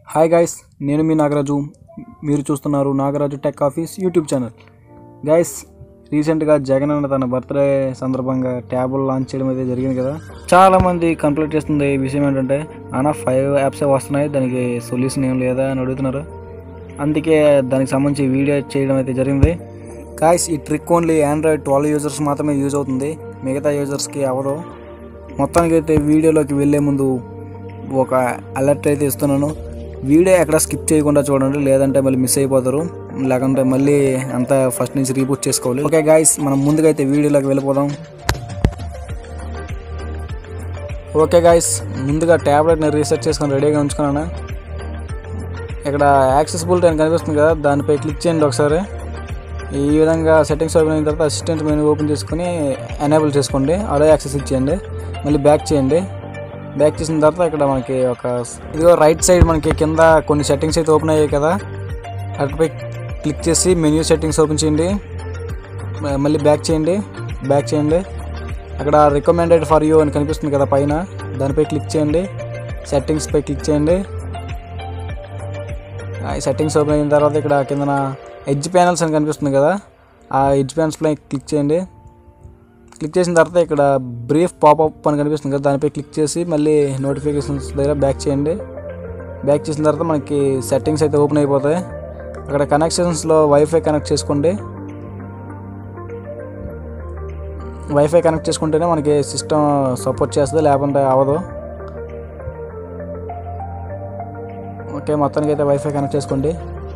hi guys నేను మీ నాగరాజు మీరు చూస్తున్నారు Nagaraju tech office YouTube channel guys రీసెంట్గా జగన్ అన్న తన బర్త్డే సందర్భంగా ట్యాబులు లాంచ్ చేయడం అయితే జరిగింది కదా చాలా మంది కంప్లీట్ చేస్తుంది విషయం ఏంటంటే అన్న ఫైవ్ యాప్స్ వస్తున్నాయి దానికి సొల్యూషన్ ఏం లేదా అని అడుగుతున్నారు అందుకే దానికి సంబంధించి వీడియో చేయడం అయితే జరిగింది గాయస్ ఈ trick only Android twelve users మాత్రమే యూజ్ అవుతుంది మిగతా యూజర్స్కి అవ్వదు మొత్తానికి అయితే వీడియోలోకి వెళ్ళే ముందు ఒక అలర్ట్ అయితే ఇస్తున్నాను వీడియో ఎక్కడ స్కిప్ చేయకుండా చూడండి లేదంటే మళ్ళీ మిస్ అయిపోతారు లేకుంటే మళ్ళీ అంతా ఫస్ట్ నుంచి రీబూట్ చేసుకోవాలి ఓకే గాయస్ మనం ముందుగా అయితే వీడియోలోకి వెళ్ళిపోదాం ఓకే గాయస్ ముందుగా ట్యాబ్లెట్ని రీసెర్చ్ చేసుకొని రెడీగా ఉంచుకున్నాను ఇక్కడ యాక్సెసిబిలిటీ అని కనిపిస్తుంది కదా దానిపై క్లిక్ చేయండి ఒకసారి ఈ విధంగా సెట్టింగ్స్ ఓపెన్ అయిన తర్వాత అసిస్టెంట్ మెనూ ఓపెన్ చేసుకుని ఎనేబుల్ చేసుకోండి ఆడో యాక్సెస్ ఇచ్చేయండి మళ్ళీ బ్యాక్ చేయండి బ్యాక్ చేసిన తర్వాత ఇక్కడ మనకి ఒక ఇదిగో రైట్ సైడ్ మనకి కింద కొన్ని సెట్టింగ్స్ అయితే ఓపెన్ అయ్యాయి కదా అటుపై క్లిక్ చేసి మెన్యూ సెట్టింగ్స్ ఓపెన్ చేయండి మ- మళ్ళీ బ్యాక్ చేయండి బ్యాక్ చేయండి అక్కడ రికమెండెడ్ ఫర్ యూ అని కనిపిస్తుంది కదా పైన దానిపై క్లిక్ చేయండి సెట్టింగ్స్పై క్లిక్ చేయండి ఆ ఈ సెట్టింగ్స్ ఓపెన్ అయిన తర్వాత ఇక్కడ కిందన ఎడ్జ్ ప్యానల్స్ అని కనిపిస్తుంది కదా ఆ ఎడ్జ్ ప్యానల్స్పై క్లిక్ చేయండి క్లిక్ చేసిన తర్వాత ఇక్కడ బ్రీఫ్ పాపప్ అని కనిపిస్తుంది కదా దానిపై క్లిక్ చేసి మళ్ళీ నోటిఫికేషన్స్ దగ్గర బ్యాక్ చేయండి బ్యాక్ చేసిన తర్వాత మనకి సెట్టింగ్స్ అయితే ఓపెన్ అయిపోతాయి అక్కడ కనెక్షన్స్లో వైఫై కనెక్ట్ చేసుకోండి వైఫై కనెక్ట్ చేసుకుంటేనే మనకి సిస్టమ్ సపోర్ట్ చేస్తుంది లేకుంటే అవ్వదు ఓకే మొత్తానికి అయితే వైఫై కనెక్ట్ చేసుకోండి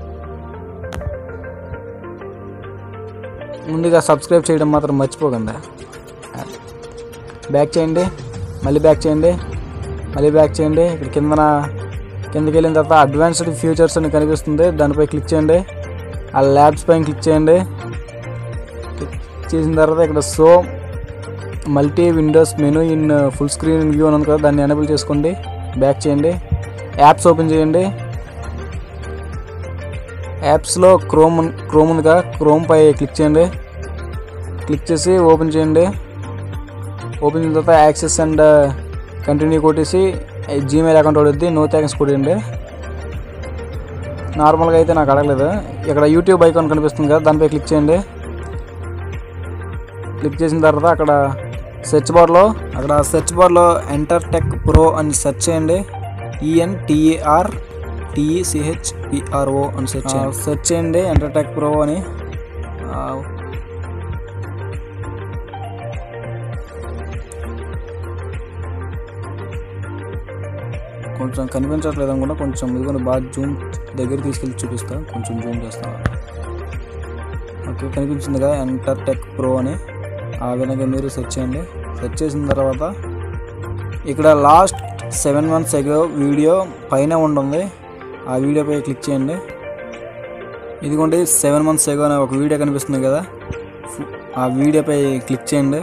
ముందుగా సబ్స్క్రైబ్ చేయడం మాత్రం మర్చిపోకండి బ్యాక్ చేయండి మళ్ళీ బ్యాక్ చేయండి మళ్ళీ బ్యాక్ చేయండి ఇక్కడ కిందన కిందకి వెళ్ళిన తర్వాత అడ్వాన్స్డ్ ఫ్యూచర్స్ అని కనిపిస్తుంది దానిపై క్లిక్ చేయండి ఆ ల్యాబ్స్ పైన క్లిక్ చేయండి క్లిక్ చేసిన తర్వాత ఇక్కడ so multi windows menu in full screen view అని ఉంది కదా దాన్ని ఎనేబుల్ చేసుకోండి బ్యాక్ చేయండి యాప్స్ ఓపెన్ చేయండి యాప్స్లో క్రోమ్ ఉన్- క్రోమ్ ఉందిగా క్రోమ్ పై క్లిక్ చేయండి క్లిక్ చేసి ఓపెన్ చేయండి ఓపెన్ చేసిన తర్వాత యాక్సెస్ అండ్ కంటిన్యూ కొట్టేసి జీమెయిల్ అకౌంట్ కొడుద్ది నో థ్యాంక్స్ కొట్టండి నార్మల్గా అయితే నాకు అడగలేదు ఇక్కడ యూట్యూబ్ ఐకాన్ కనిపిస్తుంది కదా దానిపై క్లిక్ చేయండి క్లిక్ చేసిన తర్వాత అక్కడ సెర్చ్ బార్లో అక్కడ సెర్చ్ బార్లో ఎంటర్ టెక్ ప్రో అని సెర్చ్ చేయండి ఈఎన్ టిఏఆర్ టిఈసిహెచ్ పిఆర్ఓ అని సెర్చ్ చేయండి సెర్చ్ చేయండి ఎంటర్ టెక్ ప్రో అని ఆ, కొంచెం కనిపించట్లేదు అనుకుంటా కొంచెం ఇదిగోండి బాగా జూమ్ దగ్గర తీసుకెళ్ళి చూపిస్తా కొంచెం జూమ్ చేస్తా ఓకే కనిపించిందిగా ఎంటర్ టెక్ ప్రో అని ఆ విధంగా మీరు సెర్చ్ చేయండి సెర్చ్ చేసిన తర్వాత ఇక్కడ last seven months ago video పైన ఉంటుంది ఆ వీడియోపై క్లిక్ చేయండి ఇదిగోండి సెవెన్ మంత్స్ ఎగో అనే ఒక వీడియో కనిపిస్తుంది కదా ఫు- ఆ వీడియోపై క్లిక్ చేయండి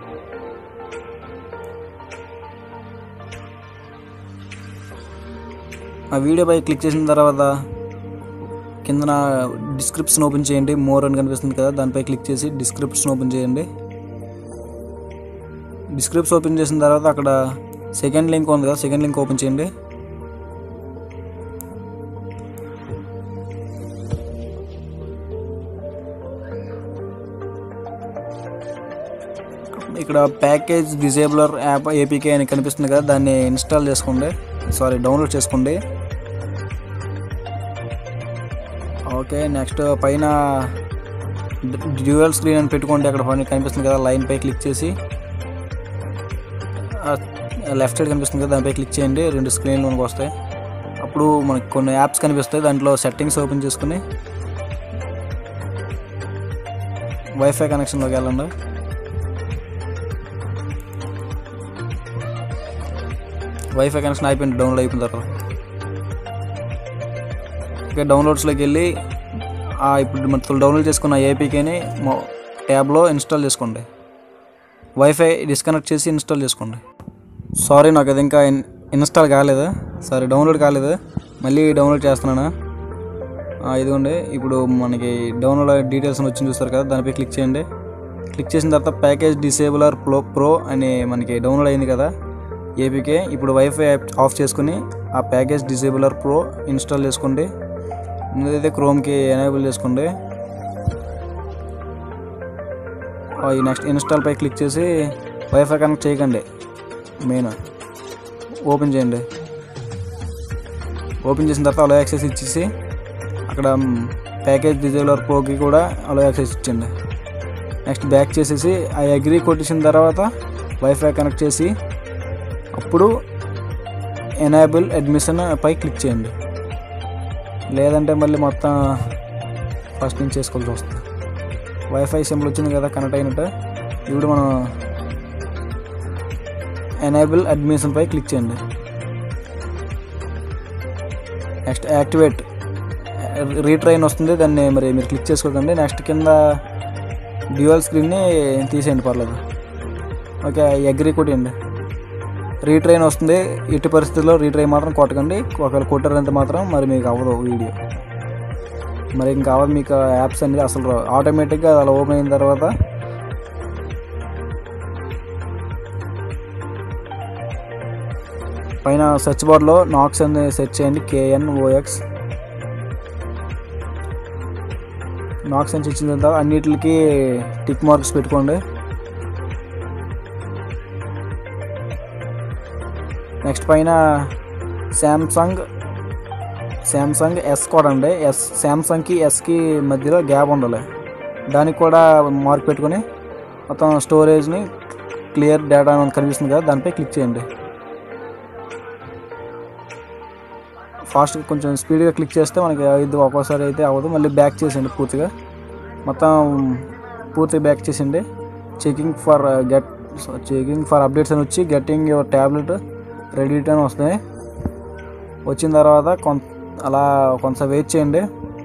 ఆ వీడియోపై క్లిక్ చేసిన తర్వాత కిందన డిస్క్రిప్షన్ ఓపెన్ చేయండి మోర్ అని కనిపిస్తుంది కదా దానిపై క్లిక్ చేసి డిస్క్రిప్షన్ ఓపెన్ చేయండి డిస్క్రిప్షన్ ఓపెన్ చేసిన తర్వాత అక్కడ సెకండ్ లింక్ ఉంది కదా సెకండ్ లింక్ ఓపెన్ చేయండి ఇక్కడ ప్యాకేజ్ డిజేబులర్ యాప్ ఏపీకే అని కనిపిస్తుంది కదా దాన్ని ఇన్స్టాల్ చేసుకోండి సారీ డౌన్లోడ్ చేసుకోండి ఓకే నెక్స్ట్ పైన డ్యూయల్ స్క్రీన్ అని పెట్టుకోండి అక్కడ పైన కనిపిస్తుంది కదా లైన్ పై క్లిక్ చేసి లెఫ్ట్ సైడ్ కనిపిస్తుంది కదా దానిపై క్లిక్ చేయండి రెండు స్క్రీన్లు మనకు వస్తాయి అప్పుడు మనకి కొన్ని యాప్స్ కనిపిస్తాయి దాంట్లో సెట్టింగ్స్ ఓపెన్ చేసుకుని వైఫై కనెక్షన్లోకి వెళ్ళండి వైఫై కనెక్షన్ అయిపోయింది డౌన్లోడ్ అయిపోయిన తర్వాత ఇక డౌన్లోడ్స్లోకి వెళ్ళి ఆ ఇప్పుడు మనం డౌన్లోడ్ చేసుకున్న ఏపీకేని మొ ట్యాబ్లో ఇన్స్టాల్ చేసుకోండి వైఫై డిస్కనెక్ట్ చేసి ఇన్స్టాల్ చేసుకోండి సారీ నాకు అది ఇంకా ఇన్- ఇన్స్టాల్ కాలేదు సారీ డౌన్లోడ్ కాలేదు మళ్ళీ డౌన్లోడ్ చేస్తున్నాను ఆ, ఇదిగోండి ఇప్పుడు మనకి డౌన్లోడ్ డీటెయిల్స్ అని వచ్చింది చూస్తారు కదా దానిపై క్లిక్ చేయండి క్లిక్ చేసిన తర్వాత ప్యాకేజ్ డిసేబులర్ ప్రో ప్రో అని మనకి డౌన్లోడ్ అయింది కదా ఏపీకే ఇప్పుడు వైఫై యాప్ ఆఫ్ చేసుకుని ఆ ప్యాకేజ్ డిసేబులర్ ప్రో ఇన్స్టాల్ చేసుకోండి ముందైతే క్రోమ్కి ఎనేబుల్ చేసుకోండి ఆ, ఈ నెక్స్ట్ ఇన్స్టాల్ పై క్లిక్ చేసి వైఫై కనెక్ట్ చేయకండి మెయిన్ ఓపెన్ చేయండి ఓపెన్ చేసిన తర్వాత అలో యాక్సెస్ ఇచ్చేసి అక్కడ ప్యాకేజ్ డిజైలర్ ప్రోకి కూడా అలో యాక్సెస్ ఇచ్చండి నెక్స్ట్ బ్యాక్ చేసేసి ఆ అగ్రి కొట్టేసిన తర్వాత వైఫై కనెక్ట్ చేసి అప్పుడు ఎనేబుల్ అడ్మిషన్ పై క్లిక్ చేయండి లేదంటే మళ్ళీ మొత్తం ఫస్ట్ నుంచి చేసుకోవాల్సి వస్తుంది వైఫై సింబల్ వచ్చింది కదా కనెక్ట్ అయినట్టు ఇప్పుడు మనం ఎనేబుల్ అడ్మిషన్ పై క్లిక్ చేయండి నెక్స్ట్ యాక్టివేట్ రీట్రైన్ వస్తుంది దాన్ని మరి మీరు క్లిక్ చేసుకోకండి నెక్స్ట్ కింద డ్యూయల్ స్క్రీన్ని తీసేయండి పర్లేదు ఓకే అగ్రి కొట్టండి రీట్రైన్ వస్తుంది ఎట్టి పరిస్థితుల్లో రీట్రైన్ మాత్రం కొట్టకండి ఒకవేళ కొట్టారంటే మాత్రం మరి మీకు అవ్వదు వీడియో మరి ఇంకా అవ్వదు మీకు యాప్స్ అనేది అసలు రావు ఆటోమేటిక్గా అలా ఓపెన్ అయిన తర్వాత పైన సెర్చ్ బార్లో నాక్స్ అని సెర్చ్ చేయండి కేఎన్ ఓఎక్స్ నాక్స్ అని ఇచ్చిన తర్వాత అన్నిటికి టిక్ మార్క్స్ పెట్టుకోండి నెక్స్ట్ పైన శాంసంగ్ శాంసంగ్ ఎస్ కూడా అండి ఎస్ శాంసంగ్కి ఎస్కి మధ్యలో గ్యాప్ ఉండాలి దానికి కూడా మార్క్ పెట్టుకొని మొత్తం స్టోరేజ్ని క్లియర్ డేటా అని కనిపిస్తుంది కదా దానిపై క్లిక్ చేయండి ఫాస్ట్గా కొంచెం స్పీడ్గా క్లిక్ చేస్తే మనకి ఇది ఒక్కోసారి అయితే అవ్వదు మళ్ళీ బ్యాక్ చేసేయండి పూర్తిగా మొత్తం పూర్తిగా బ్యాక్ చేసేయండి checking for get checking for updates అని వచ్చి గెట్టింగ్ యువర్ ట్యాబ్లెట్ రెడీ అని వస్తాయి వచ్చిన తర్వాత కొంత అలా కొంత వెయిట్ చేయండి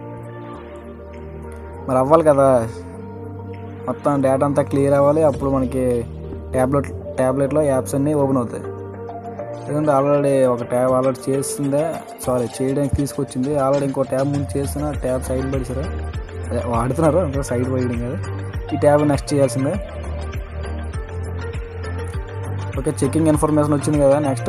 మరి అవ్వాలి కదా మొత్తం డేటా అంతా క్లియర్ అవ్వాలి అప్పుడు మనకి ట్యాబ్లెట్ ట్యాబ్లెట్లో యాప్స్ అన్నీ ఓపెన్ అవుతాయి ఎందుకంటే ఆల్రెడీ ఒక ట్యాబ్ ఆల్రెడీ చేసిందే సారీ చేయడానికి తీసుకొచ్చింది ఆల్రెడీ ఇంకో ట్యాబ్ ముందు చేసిన ట్యాబ్ సైడ్ పడిసారా అదే వాడుతున్నారు అంటే సైడ్ పడడం కదా ఈ ట్యాబ్ నెక్స్ట్ చేయాల్సిందే ఓకే చెకింగ్ ఇన్ఫర్మేషన్ వచ్చింది కదా నెక్స్ట్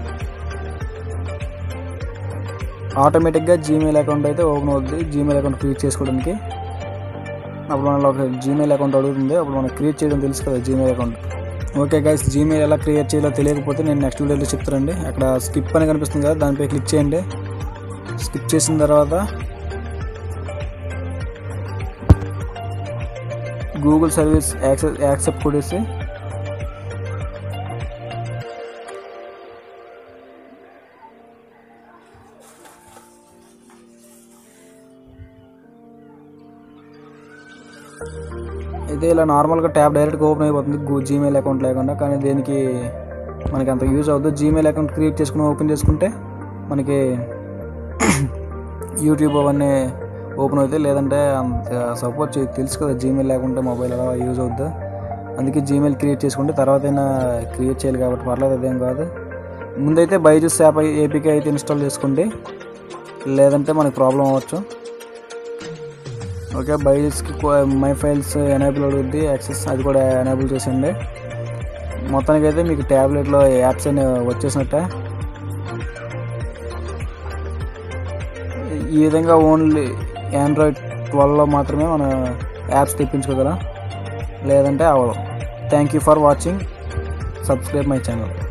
ఆటోమేటిక్గా జీమెయిల్ అకౌంట్ అయితే ఓపెన్ అవుతుంది జీమెయిల్ అకౌంట్ క్రియేట్ చేసుకోవడానికి అప్పుడు మనలో ఒక జీమెయిల్ అకౌంట్ అడుగుతుంది అప్పుడు మనం క్రియేట్ చేయడం తెలుసు కదా Gmail account okay guys Gmail ఎలా క్రియేట్ చేయాలో తెలియకపోతే నేను నెక్స్ట్ వీడియోలో చెప్తానండి అక్కడ స్కిప్ అని కనిపిస్తుంది కదా దానిపై క్లిక్ చేయండి స్కిప్ చేసిన తర్వాత గూగుల్ సర్వీస్ యాక్సెస్ యాక్సెప్ట్ కొట్టేసి అయితే ఇలా నార్మల్గా ట్యాబ్ డైరెక్ట్గా ఓపెన్ అయిపోతుంది గూ జీమెయిల్ అకౌంట్ లేకుండా కానీ దీనికి మనకి అంత యూజ్ అవుతుంది జీమెయిల్ అకౌంట్ క్రియేట్ చేసుకుని ఓపెన్ చేసుకుంటే మనకి యూట్యూబ్ అవన్నీ ఓపెన్ అవుతాయి లేదంటే అంత సపోర్ట్ చేయ తెలుసు కదా జీమెయిల్ లేకుంటే మొబైల్ ఎలా యూజ్ అవుద్ది అందుకే జీమెయిల్ క్రియేట్ చేసుకుంటే తర్వాత అయినా క్రియేట్ చేయాలి కాబట్టి పర్లేదు అదేం కాదు ముందైతే బైజూస్ యాప్ ఏపీకే అయితే ఇన్స్టాల్ చేసుకోండి లేదంటే మనకి ప్రాబ్లం అవ్వచ్చు ఓకే బైజెస్కి మై ఫైల్స్ ఎనేబుల్ అవుతుంది యాక్సెస్ అది కూడా ఎనేబుల్ చేసేయండి మొత్తానికి అయితే మీకు ట్యాబ్లెట్లో యాప్స్ అన్ని వచ్చేసినట్టే ఈ విధంగా ఓన్లీ ఆండ్రాయిడ్ ట్వెల్వ్లో మాత్రమే మనం యాప్స్ తెప్పించుకోగలం లేదంటే అవ్వదు thank you for watching subscribe my channel